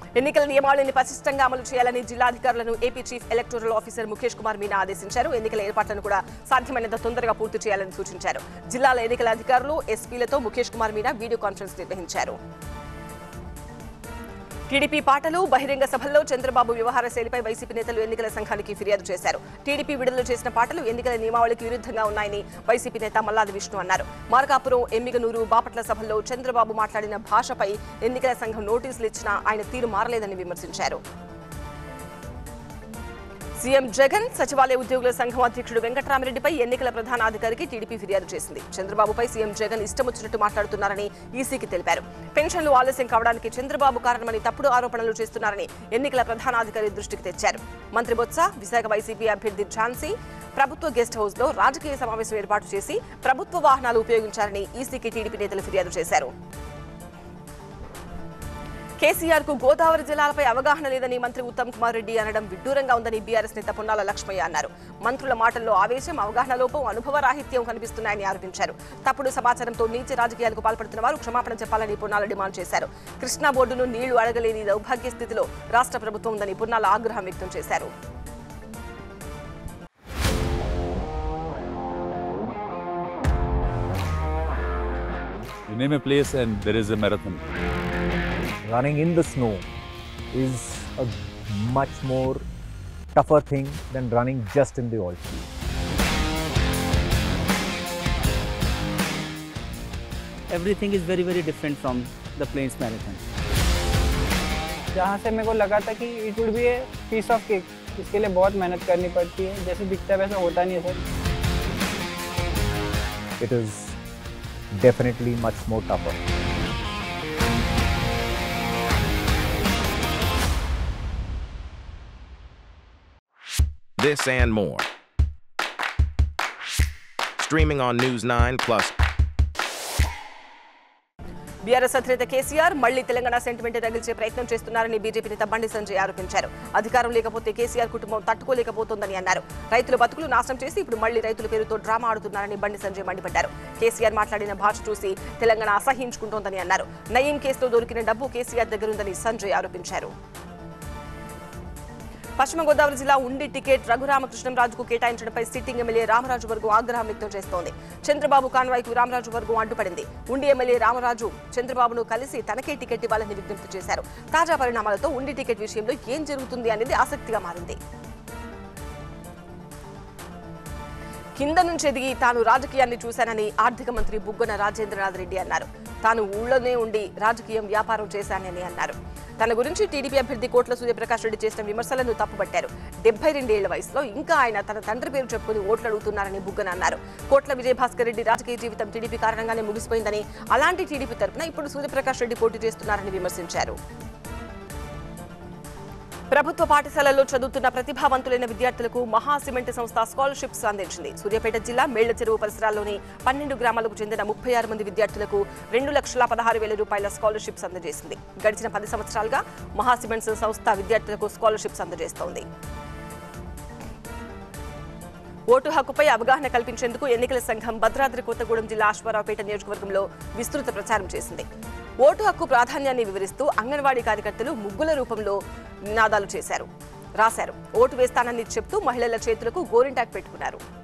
ఎన్నికల నియమావళిని పటిష్టంగా అమలు చేయాలని జిల్లాధికారులను AP chief electoral officer Mukesh Kumar Meena ఆదేశించారు ఎన్నికల ఏర్పాట్లను కూడా సాధ్యమైనంత తొందరగా పూర్తి చేయాలని సూచించారు జిల్లాల ఎన్నికల అధికారులు ఎస్పీలతో ముఖేష్ కుమార్ మీనా వీడియో కాన్ఫరెన్స్ నిర్వహించారు టీడీపీ పాటలు బహిరంగ సభల్లో చంద్రబాబు వ్యవహార శైలిపై వైసీపీ నేతలు ఎన్నికల సంఘానికి ఫిర్యాదు చేశారు టీడీపీ విడుదల చేసిన పాటలు ఎన్నికల నియమావళికి విరుద్ధంగా ఉన్నాయని వైసీపీ నేత మల్లాది విష్ణు అన్నారు మార్కాపురం ఎమ్మిగనూరు బాపట్ల సభల్లో చంద్రబాబు మాట్లాడిన భాషపై ఎన్నికల సంఘం నోటీసులు ఇచ్చినా ఆయన తీరు మారలేదని విమర్శించారు సీఎం జగన్ సచివాలయ ఉద్యోగుల సంఘం అధ్యక్షుడు వెంకటరామిరెడ్డిపై ఎన్నికల ప్రధానాధికారికి టీడీపీ ఫిర్యాదు చేసింది చంద్రబాబుపై సీఎం జగన్ ఇష్టం వచ్చినట్టు మాట్లాడుతున్నారని ఈసీకి తెలిపారు పెన్షన్లు ఆలస్యం కావడానికి చంద్రబాబు కారణమని తప్పుడు ఆరోపణలు చేస్తున్నారని ఎన్నికల ప్రధానాధికారి దృష్టికి తెచ్చారు మంత్రి బొత్స విశాఖ వైసీపీ అభ్యర్థి ఝాన్సీ ప్రభుత్వ గెస్ట్ హౌస్ లో రాజకీయ సమావేశం ఏర్పాటు చేసి ప్రభుత్వ వాహనాలు ఉపయోగించారని ఈసీకి టీడీపీ నేతలు ఫిర్యాదు చేశారు కేసీఆర్ కు గోదావరి జలాలపై అవగాహన లేదని మంత్రి ఉత్తమ్ కుమార్ రెడ్డి అనడం విడ్డూరంగా ఉందని బీఆర్ఎస్ నేత పొన్నాల లక్ష్మయ్య అన్నారు మంత్రుల మాటల్లో ఆవేశం అవగాహన లోపం అనుభవ రాహిత్యం కనిపిస్తున్నాయని ఆరోపించారు తప్పుడు సమాచారంతో నీచ రాజకీయాలకు పాల్పడుతున్న వారు క్షమాపణ చెప్పాలని పొన్నాల డిమాండ్ చేశారు కృష్ణా బోర్డును నీళ్లు అడగలేని దౌర్భాగ్య స్థితిలో రాష్ట్ర ప్రభుత్వం ఉందని పొన్నాల ఆగ్రహం వ్యక్తం చేశారు You name a place and there is a marathon. running in the snow is a much more tougher thing than running just in the oil field. everything is very very different from the plains marathon जहाँ से मेरे को लगा था कि it would be a piece of cake इसके लिए बहुत मेहनत करनी पड़ती है जैसे दिखता है वैसा होता नहीं है sir It is definitely much more tougher. This and more. Streaming on News 9 Plus. BRS అధినేత కేసీఆర్ మళ్లీ తెలంగాణ సెంటిమెంట్ తగిల్చే ప్రయత్నం చేస్తున్నారని బీజేపీ నేత బండి సంజయ్ ఆరోపించారు అధికారం లేకపోతే కేసీఆర్ కుటుంబం తట్టుకోలేకపోతోందని అన్నారు రైతుల బతుకులు నాశనం చేసి ఇప్పుడు మళ్లీ రైతుల పేరుతో డ్రామా ఆడుతున్నారని బండి సంజయ్ మండిపడ్డారు కేసీఆర్ మాట్లాడిన భాష చూసి తెలంగాణ అసహించుకుంటోందని అన్నారు నయీం కేసులో దొరికిన డబ్బు కేసీఆర్ దగ్గరుందని సంజయ్ ఆరోపించారు పశ్చిమ గోదావరి జిల్లా ఉండి టికెట్ రఘురామకృష్ణంరాజుకు కేటాయించడంపై సిట్టింగ్ ఎమ్మెల్యే రామరాజు వర్గం ఆగ్రహం వ్యక్తం చేస్తోంది చంద్రబాబు కాన్వాయ్కు రామరాజు వర్గం అడ్డుపడింది ఉండి ఎమ్మెల్యే రామరాజు చంద్రబాబును కలిసి తనకే టికెట్ ఇవ్వాలని విజ్ఞప్తి చేశారు తాజా పరిణామాలతో ఉండి టికెట్ విషయంలో ఏం జరుగుతుంది అనేది ఆసక్తిగా మారింది కింద నుంచి ఎదిగి తాను రాజకీయాన్ని చూశానని ఆర్థిక మంత్రి బుగ్గన రాజేంద్రనాథ్ రెడ్డి అన్నారు తాను ఊళ్ళోనే ఉండి రాజకీయం వ్యాపారం చేశానని అన్నారు తన గురించి టీడీపీ అభ్యర్థి కోట్ల సూర్యప్రకాష్ రెడ్డి చేసిన విమర్శలను తప్పుపట్టారు డెబ్బై రెండేళ్ల వయసులో ఇంకా ఆయన తన తండ్రి పేరు చెప్పుకుని ఓట్లు అడుగుతున్నారని బుగ్గన అన్నారు కోట్ల విజయభాస్కర్ రెడ్డి రాజకీయ జీవితం టీడీపీ కారణంగానే ముగిసిపోయిందని అలాంటి టీడీపీ తరపున ఇప్పుడు సూర్యప్రకాష్ రెడ్డి పోటీ చేస్తున్నారని విమర్శించారు ప్రభుత్వ పాఠశాలల్లో చదువుతున్న ప్రతిభావంతులైన విద్యార్థులకు మహా సిమెంట్ సంస్థ స్కాలర్షిప్స్ అందించింది సూర్యాపేట జిల్లా మేళ్ల చెరువు పరిసరాల్లోని పన్నెండు గ్రామాలకు చెందిన ముప్పై ఆరు మంది విద్యార్థులకు రెండు లక్షల పదహారు వేల రూపాయల స్కాలర్షిప్స్ అందజేసింది గడిచిన పది సంవత్సరాలుగా మహా సిమెంట్స్ సంస్థ విద్యార్థులకు స్కాలర్షిప్స్ అందజేస్తోంది ఓటు హక్కుపై అవగాహన కల్పించేందుకు ఎన్నికల సంఘం భద్రాద్రి కొత్తగూడెం జిల్లా అశ్వారావుపేట నియోజకవర్గంలో విస్తృత ప్రచారం చేసింది ఓటు హక్కు ప్రాధాన్యాన్ని వివరిస్తూ అంగన్వాడీ కార్యకర్తలు ముగ్గుల రూపంలో నినాదాలు చేశారు రాశారు ఓటు వేస్తానని చెప్తూ మహిళల చేతులకు గోరింటాక్ పెట్టుకున్నారు